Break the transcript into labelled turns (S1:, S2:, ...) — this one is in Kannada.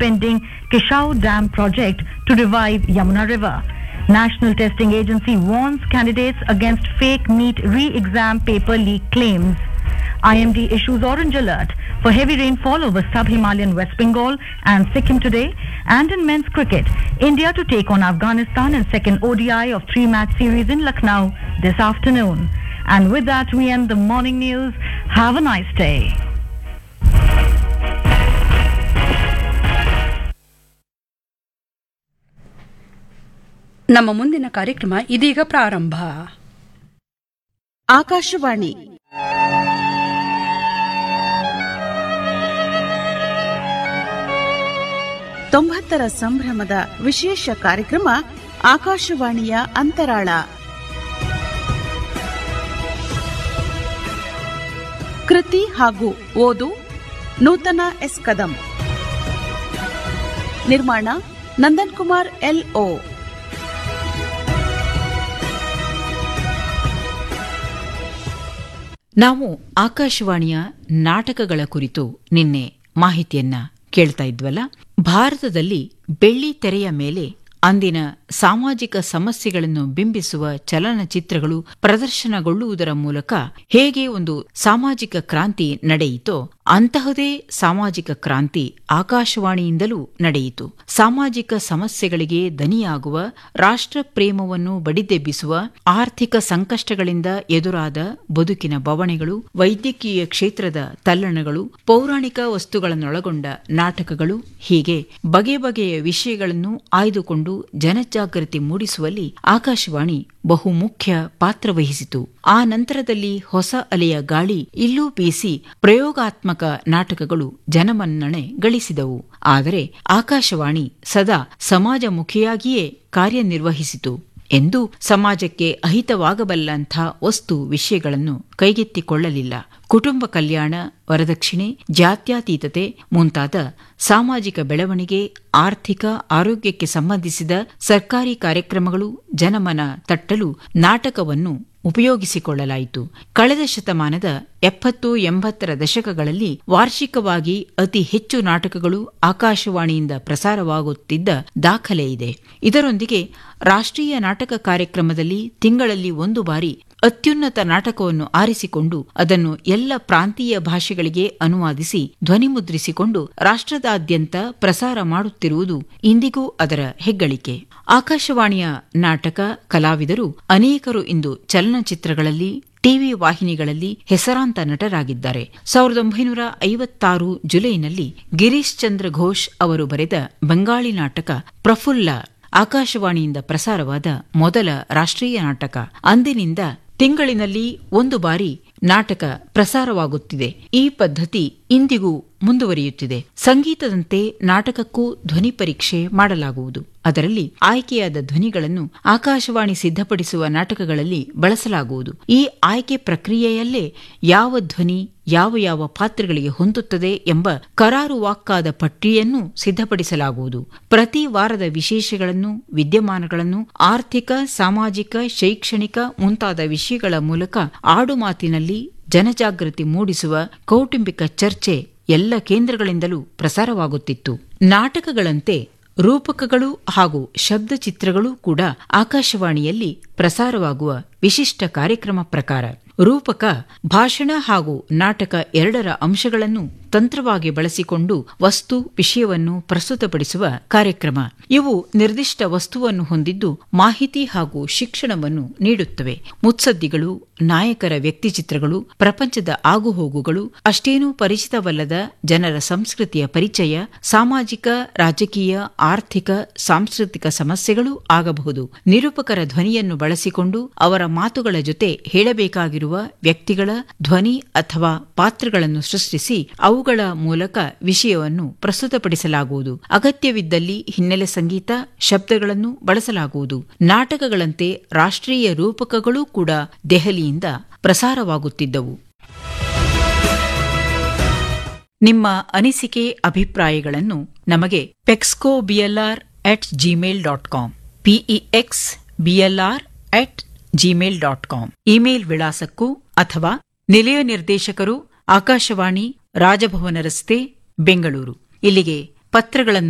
S1: pending Kishau Dam project to revive Yamuna River. National Testing Agency warns candidates against fake NEET re-exam paper leak claims. IMD issues orange alert for heavy rainfall over sub-Himalayan West Bengal and Sikkim today. And in men's cricket, India to take on Afghanistan in second ODI of three-match series in Lucknow this afternoon. And with that, we end the morning news. Have a nice day.
S2: ನಮ್ಮ ಮುಂದಿನ ಕಾರ್ಯಕ್ರಮ ಇದೀಗ ಪ್ರಾರಂಭ
S3: ಆಕಾಶವಾಣಿ ತೊಂಬತ್ತರ ಸಂಭ್ರಮದ ವಿಶೇಷ ಕಾರ್ಯಕ್ರಮ ಆಕಾಶವಾಣಿಯ ಅಂತರಾಳ ಕೃತಿ ಹಾಗೂ ಓದು ನೂತನ ಎಸ್ ಕದಂ ನಿರ್ಮಾಣ ನಂದನ್ ಕುಮಾರ್ ಎಲ್ ಓ
S4: ನಾವು ಆಕಾಶವಾಣಿಯ ನಾಟಕಗಳ ಕುರಿತು ನಿನ್ನೆ ಮಾಹಿತಿಯನ್ನ ಕೇಳ್ತಾ ಇದ್ವಲ್ಲ ಭಾರತದಲ್ಲಿ ಬೆಳ್ಳಿ ತೆರೆಯ ಮೇಲೆ ಅಂದಿನ ಸಾಮಾಜಿಕ ಸಮಸ್ಯೆಗಳನ್ನು ಬಿಂಬಿಸುವ ಚಲನಚಿತ್ರಗಳು ಪ್ರದರ್ಶನಗೊಳ್ಳುವುದರ ಮೂಲಕ ಹೇಗೆ ಒಂದು ಸಾಮಾಜಿಕ ಕ್ರಾಂತಿ ನಡೆಯಿತೋ ಅಂತಹದೇ ಸಾಮಾಜಿಕ ಕ್ರಾಂತಿ ಆಕಾಶವಾಣಿಯಿಂದಲೂ ನಡೆಯಿತು ಸಾಮಾಜಿಕ ಸಮಸ್ಯೆಗಳಿಗೆ ದನಿಯಾಗುವ ರಾಷ್ಟ್ರ ಪ್ರೇಮವನ್ನು ಬಡಿದೆಬ್ಬಿಸುವ ಆರ್ಥಿಕ ಸಂಕಷ್ಟಗಳಿಂದ ಎದುರಾದ ಬದುಕಿನ ಬವಣೆಗಳು ವೈದ್ಯಕೀಯ ಕ್ಷೇತ್ರದ ತಲ್ಲಣಗಳು ಪೌರಾಣಿಕ ವಸ್ತುಗಳನ್ನೊಳಗೊಂಡ ನಾಟಕಗಳು ಹೀಗೆ ಬಗೆ ಬಗೆಯ ವಿಷಯಗಳನ್ನು ಆಯ್ದುಕೊಂಡು ಜನಜಾಗೃತಿ ಮೂಡಿಸುವಲ್ಲಿ ಆಕಾಶವಾಣಿ ಬಹುಮುಖ್ಯ ಪಾತ್ರ ವಹಿಸಿತು ಆ ನಂತರದಲ್ಲಿ ಹೊಸ ಅಲೆಯ ಗಾಳಿ ಇಲ್ಲೂ ಬೀಸಿ ಪ್ರಯೋಗಾತ್ಮಕ ನಾಟಕಗಳು ಜನಮನ್ನಣೆ ಗಳಿಸಿದವು ಆದರೆ ಆಕಾಶವಾಣಿ ಸದಾ ಸಮಾಜಮುಖಿಯಾಗಿಯೇ ಕಾರ್ಯನಿರ್ವಹಿಸಿತು ಎಂದು ಸಮಾಜಕ್ಕೆ ಅಹಿತವಾಗಬಲ್ಲಂಥ ವಸ್ತು ವಿಷಯಗಳನ್ನು ಕೈಗೆತ್ತಿಕೊಳ್ಳಲಿಲ್ಲ ಕುಟುಂಬ ಕಲ್ಯಾಣ ವರದಕ್ಷಿಣೆ ಜಾತ್ಯತೀತತೆ ಮುಂತಾದ ಸಾಮಾಜಿಕ ಬೆಳವಣಿಗೆ ಆರ್ಥಿಕ ಆರೋಗ್ಯಕ್ಕೆ ಸಂಬಂಧಿಸಿದ ಸರ್ಕಾರಿ ಕಾರ್ಯಕ್ರಮಗಳು ಜನಮನ ತಟ್ಟಲು ನಾಟಕವನ್ನು ಉಪಯೋಗಿಸಿಕೊಳ್ಳಲಾಯಿತು ಕಳೆದ ಶತಮಾನದ ಎಪ್ಪತ್ತು ಎಂಬತ್ತರ ದಶಕಗಳಲ್ಲಿ ವಾರ್ಷಿಕವಾಗಿ ಅತಿ ಹೆಚ್ಚು ನಾಟಕಗಳು ಆಕಾಶವಾಣಿಯಿಂದ ಪ್ರಸಾರವಾಗುತ್ತಿದ್ದ ದಾಖಲೆ ಇದೆ ಇದರೊಂದಿಗೆ ರಾಷ್ಟ್ರೀಯ ನಾಟಕ ಕಾರ್ಯಕ್ರಮದಲ್ಲಿ ತಿಂಗಳಲ್ಲಿ ಒಂದು ಬಾರಿ ಅತ್ಯುನ್ನತ ನಾಟಕವನ್ನು ಆರಿಸಿಕೊಂಡು ಅದನ್ನು ಎಲ್ಲ ಪ್ರಾಂತೀಯ ಭಾಷೆಗಳಿಗೆ ಅನುವಾದಿಸಿ ಧ್ವನಿಮುದ್ರಿಸಿಕೊಂಡು ರಾಷ್ಟ್ರದಾದ್ಯಂತ ಪ್ರಸಾರ ಮಾಡುತ್ತಿರುವುದು ಇಂದಿಗೂ ಅದರ ಹೆಗ್ಗಳಿಕೆ ಆಕಾಶವಾಣಿಯ ನಾಟಕ ಕಲಾವಿದರು ಅನೇಕರು ಇಂದು ಚಲನಚಿತ್ರಗಳಲ್ಲಿ ಟಿವಿ ವಾಹಿನಿಗಳಲ್ಲಿ ಹೆಸರಾಂತ ನಟರಾಗಿದ್ದಾರೆ ಸಾವಿರದ ಒಂಬೈನೂರ ಐವತ್ತಾರು ಜುಲೈನಲ್ಲಿ ಗಿರೀಶ್ ಚಂದ್ರ ಘೋಷ್ ಅವರು ಬರೆದ ಬಂಗಾಳಿ ನಾಟಕ ಪ್ರಫುಲ್ಲ ಆಕಾಶವಾಣಿಯಿಂದ ಪ್ರಸಾರವಾದ ಮೊದಲ ರಾಷ್ಟ್ರೀಯ ನಾಟಕ ಅಂದಿನಿಂದ ತಿಂಗಳಿನಲ್ಲಿ ಒಂದು ಬಾರಿ ನಾಟಕ ಪ್ರಸಾರವಾಗುತ್ತಿದೆ ಈ ಪದ್ಧತಿ ಇಂದಿಗೂ ಮುಂದುವರಿಯುತ್ತಿದೆ ಸಂಗೀತದಂತೆ ನಾಟಕಕ್ಕೂ ಧ್ವನಿ ಪರೀಕ್ಷೆ ಮಾಡಲಾಗುವುದು ಅದರಲ್ಲಿ ಆಯ್ಕೆಯಾದ ಧ್ವನಿಗಳನ್ನು ಆಕಾಶವಾಣಿ ಸಿದ್ಧಪಡಿಸುವ ನಾಟಕಗಳಲ್ಲಿ ಬಳಸಲಾಗುವುದು ಈ ಆಯ್ಕೆ ಪ್ರಕ್ರಿಯೆಯಲ್ಲೇ ಯಾವ ಧ್ವನಿ ಯಾವ ಯಾವ ಪಾತ್ರಗಳಿಗೆ ಹೊಂದುತ್ತದೆ ಎಂಬ ಕರಾರುವಾಕ್ಕಾದ ಪಟ್ಟಿಯನ್ನು ಸಿದ್ಧಪಡಿಸಲಾಗುವುದು ಪ್ರತಿ ವಾರದ ವಿಶೇಷಗಳನ್ನು ವಿದ್ಯಮಾನಗಳನ್ನು ಆರ್ಥಿಕ ಸಾಮಾಜಿಕ ಶೈಕ್ಷಣಿಕ ಮುಂತಾದ ವಿಷಯಗಳ ಮೂಲಕ ಆಡುಮಾತಿನಲ್ಲಿ ಜನಜಾಗೃತಿ ಮೂಡಿಸುವ ಕೌಟುಂಬಿಕ ಚರ್ಚೆ ಎಲ್ಲ ಕೇಂದ್ರಗಳಿಂದಲೂ ಪ್ರಸಾರವಾಗುತ್ತಿತ್ತು ನಾಟಕಗಳಂತೆ ರೂಪಕಗಳು ಹಾಗೂ ಶಬ್ದಚಿತ್ರಗಳೂ ಕೂಡ ಆಕಾಶವಾಣಿಯಲ್ಲಿ ಪ್ರಸಾರವಾಗುವ ವಿಶಿಷ್ಟ ಕಾರ್ಯಕ್ರಮ ಪ್ರಕಾರ ರೂಪಕ ಭಾಷಣ ಹಾಗೂ ನಾಟಕ ಎರಡರ ಅಂಶಗಳನ್ನು ತಂತ್ರವಾಗಿ ಬಳಸಿಕೊಂಡು ವಸ್ತು ವಿಷಯವನ್ನು ಪ್ರಸ್ತುತಪಡಿಸುವ ಕಾರ್ಯಕ್ರಮ ಇವು ನಿರ್ದಿಷ್ಟ ವಸ್ತುವನ್ನು ಹೊಂದಿದ್ದು ಮಾಹಿತಿ ಹಾಗೂ ಶಿಕ್ಷಣವನ್ನು ನೀಡುತ್ತವೆ ಮುತ್ಸದ್ದಿಗಳು ನಾಯಕರ ವ್ಯಕ್ತಿಚಿತ್ರಗಳು ಪ್ರಪಂಚದ ಆಗುಹೋಗುಗಳು ಅಷ್ಟೇನೂ ಪರಿಚಿತವಲ್ಲದ ಜನರ ಸಂಸ್ಕೃತಿಯ ಪರಿಚಯ ಸಾಮಾಜಿಕ ರಾಜಕೀಯ ಆರ್ಥಿಕ ಸಾಂಸ್ಕೃತಿಕ ಸಮಸ್ಯೆಗಳೂ ಆಗಬಹುದು ನಿರೂಪಕರ ಧ್ವನಿಯನ್ನು ಬಳಸಿಕೊಂಡು ಅವರ ಮಾತುಗಳ ಜೊತೆ ಹೇಳಬೇಕಾಗಿರುವ ವ್ಯಕ್ತಿಗಳ ಧ್ವನಿ ಅಥವಾ ಪಾತ್ರಗಳನ್ನು ಸೃಷ್ಟಿಸಿ ಅವುಗಳ ಮೂಲಕ ವಿಷಯವನ್ನು ಪ್ರಸ್ತುತಪಡಿಸಲಾಗುವುದು ಅಗತ್ಯವಿದ್ದಲ್ಲಿ ಹಿನ್ನೆಲೆ ಸಂಗೀತ ಶಬ್ದಗಳನ್ನು ಬಳಸಲಾಗುವುದು ನಾಟಕಗಳಂತೆ ರಾಷ್ಟ್ರೀಯ ರೂಪಕಗಳೂ ಕೂಡ ದೆಹಲಿಯಿಂದ ಪ್ರಸಾರವಾಗುತ್ತಿದ್ದವು ನಿಮ್ಮ ಅನಿಸಿಕೆ ಅಭಿಪ್ರಾಯಗಳನ್ನು ನಮಗೆ ಪೆಕ್ಸ್ಕೋ BLR at Gmail dot com PEX BLR at Gmail dot com email ವಿಳಾಸಕ್ಕೂ ಅಥವಾ ನಿಲಯ ನಿರ್ದೇಶಕರು ಆಕಾಶವಾಣಿ ರಾಜಭವನ ರಸ್ತೆ ಬೆಂಗಳೂರು ಇಲ್ಲಿಗೆ ಪತ್ರಗಳನ್ನು